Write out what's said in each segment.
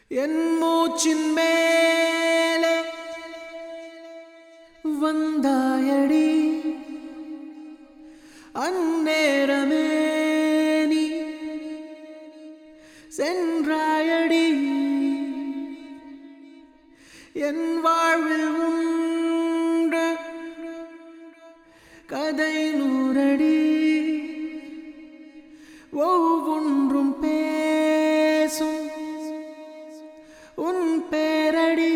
என் மூச்சின் மேலே வந்தாயடி அந்நேரமே நீ சென்றாயடி என் வாழ்வில் உண்டு கதை நூறடி ஒவ்வொன்றும் பேசும் உன் பேரடி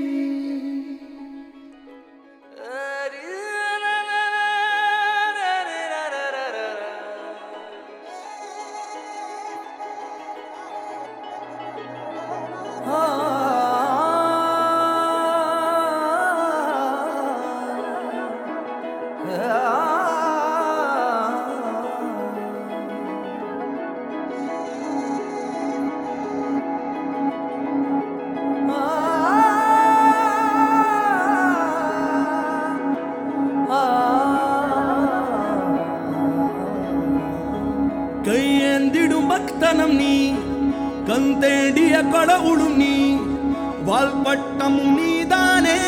கையேந்திடும் பக்தனம் நீ கந்தேடிய கடவுளும் நீ வால்பட்டமும் நீதானே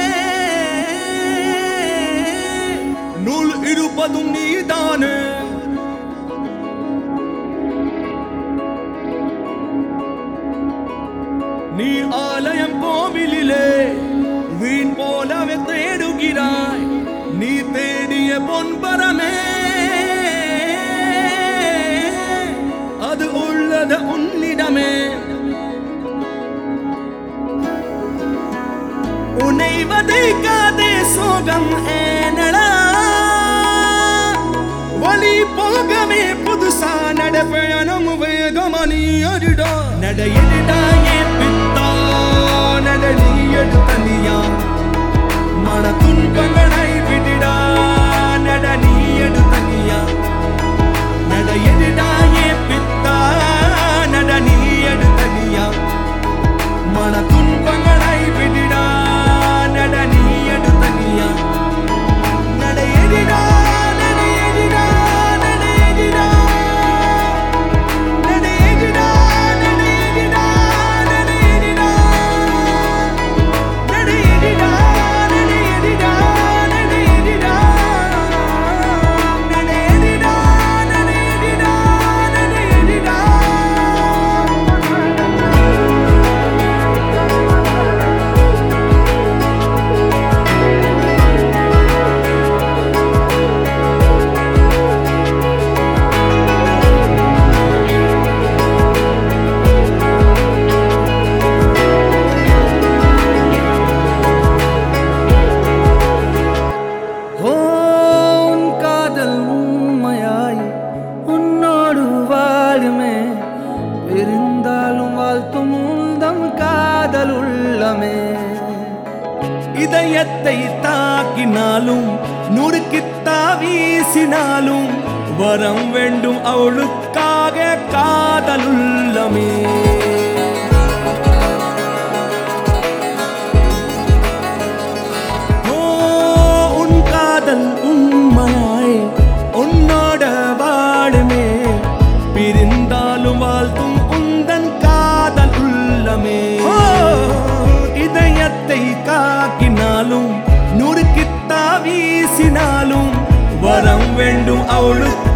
நூல் இருப்பதும் நீதானே நீ ஆலயம் கோவிலிலே வீண் போலவே தேடுகிறாய் நீ தேடிய பொன்பரமே அது உள்ளது உன்னிடமே உன்னை வதைக்காதே சோகம் ஏனடா வழி போகவே புதுசா நடப்பயணம் வேகமணி அடிடா நடையிடா ஏன் பித்தா நடனி எடுத்தனியா மன துன்பங்களை விடிடா நடனி எடுத்தனியா நடையிடா ஏன் பித்தா நடனி எடுத்தனியா மன துன்பங்களை விடிடா நடனி எடுத்தனியா நடையடிடா நடையடிடா நடையடிடா நடையடிடா நடையடிடா நடையடிடா நடையடிடா நடையடிடா நடையடிடா நடையடிடா நடையடிடா நடையடிடா ஓ உன் காதல் உண்மையாய் உன்னோடு வாழுமே இருந்தாலும் வாழ்த்தும் உந்தம் காதல் உள்ளமே இதயத்தை தாக்கினாலும் நுறுக்கித்தா வீசினாலும் வரம் வேண்டும் அவளுக்காக காதலுள்ளமே ஓ, உன் காதல் உண்மையாய் உன்னோட வாடுமே பிரிந்தாலும் வாழ்த்தும் உந்தன் காதல் உள்ளமே ஓ, இதயத்தை காக்கினாலும் நுறுக்கித்தா வீசினாலும் வரம் வேண்டும் அவளுக்கு